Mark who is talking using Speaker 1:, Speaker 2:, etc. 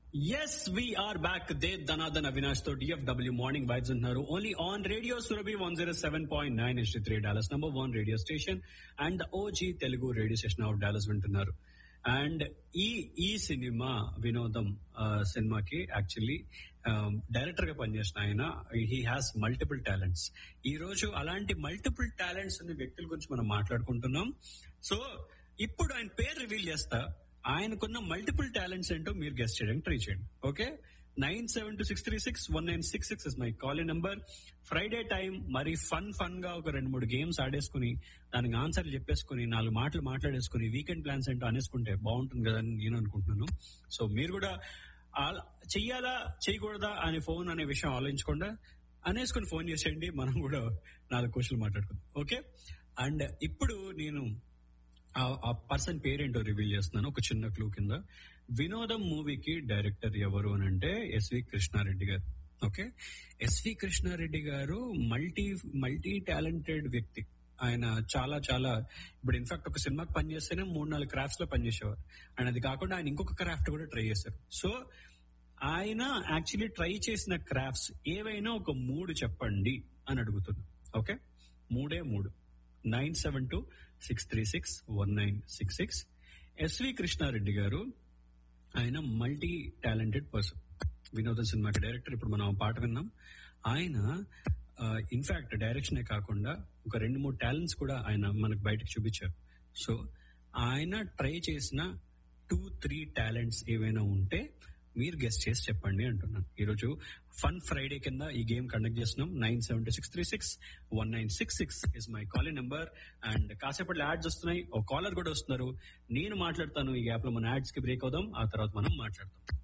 Speaker 1: yes we're back దే ధనాదన్ అవినాష్ తో DFW morning vibes ఉంటున్నారు only on radio Surabhi one zero seven point nine S three Dallas number one radio station and OG Telugu radio station of Dallas వింటున్నారు and ఈ ఈ cinema వినోదం ఆ, సినిమాకి actually director గా పనిచేసిన ఆయన హీ హాస్ మల్టిపుల్ టాలెంట్స్ ఈ రోజు అలాంటి మల్టిపుల్ టాలెంట్స్ ఉన్న వ్యక్తుల గురించి మనం మాట్లాడుకుంటున్నాం సో ఇప్పుడు ఆయన పేరు రివీల్ చేస్తా ఆయనకున్న మల్టిపుల్ టాలెంట్స్ ఏంటో మీరు గెస్ట్ చేయడానికి ట్రై చేయండి okay nine seven two six three six one nine six six is my call number Friday time మరి ఫన్ ఫన్ గా ఒక రెండు మూడు గేమ్స్ ఆడేసుకుని దానికి ఆన్సర్లు చెప్పేసుకుని నాలుగు మాటలు మాట్లాడేసుకుని వీకెండ్ ప్లాన్స్ ఏంటో అనేసుకుంటే బాగుంటుంది కదా అని నేను అనుకుంటున్నాను సో మీరు కూడా ఆల- చెయ్యాలా చేయకూడదా అనే ఫోన్ అనే విషయం ఆలోచించకుండా అనేసుకుని ఫోన్ చేసేయండి మనం కూడా నాలుగు క్వశ్చన్లు మాట్లాడుకుందాం ఓకే అండ్ ఇప్పుడు నేను ఆ- ఆ పర్సన్ పేరేంటో రివీల్ చేస్తున్నాను ఒక చిన్న క్లూ కింద వినోదం మూవీకి డైరెక్టర్ ఎవరు అని అంటే ఎస్వి కృష్ణారెడ్డి గారు ఓకే ఎస్వి కృష్ణారెడ్డి గారు మల్టీ మల్టీ టాలెంటెడ్ వ్యక్తి ఆయన చాలా చాలా ఇప్పుడు ఇన్ఫాక్ట్ ఒక సినిమాకి పనిచేస్తేనే మూడు నాలుగు క్రాఫ్ట్స్ లో పనిచేసేవారు అండ్ అది కాకుండా ఆయన ఇంకొక క్రాఫ్ట్ కూడా ట్రై చేశారు సో ఆయన యాక్చువల్లీ ట్రై చేసిన క్రాఫ్ట్స్ ఏవైనా ఒక మూడు చెప్పండి అని అడుగుతున్నా ఓకే మూడే మూడు nine seven two six three six one nine six six S V Krishna Reddy గారు ఆయన మల్టీ టాలెంటెడ్ పర్సన్ వినోద సినిమాకి డైరెక్టర్ ఇప్పుడు మనం ఆ పాట విన్నాం ఆయన ఇన్ఫాక్ట్ డైరెక్షనే కాకుండా ఒక రెండు మూడు టాలెంట్స్ కూడా ఆయన మనకు బయటకు చూపించారు సో ఆయన ట్రై చేసిన టూ త్రీ టాలెంట్స్ ఏవైనా ఉంటే మీరు గెస్ట్ చేసి చెప్పండి అంటున్నాను ఈరోజు ఫన్ ఫ్రైడే కింద ఈ గేమ్ కండక్ట్ చేస్తున్నాం nine seven two six three six one nine six six is my calling number and కాసేపట్లో యాడ్స్ వస్తున్నాయి ఒక కాలర్ కూడా వస్తున్నారు నేను మాట్లాడతాను ఈ గ్యాప్ లో మన యాడ్స్ కి బ్రేక్ అవుదాం ఆ తర్వాత మనం మాట్లాడతాం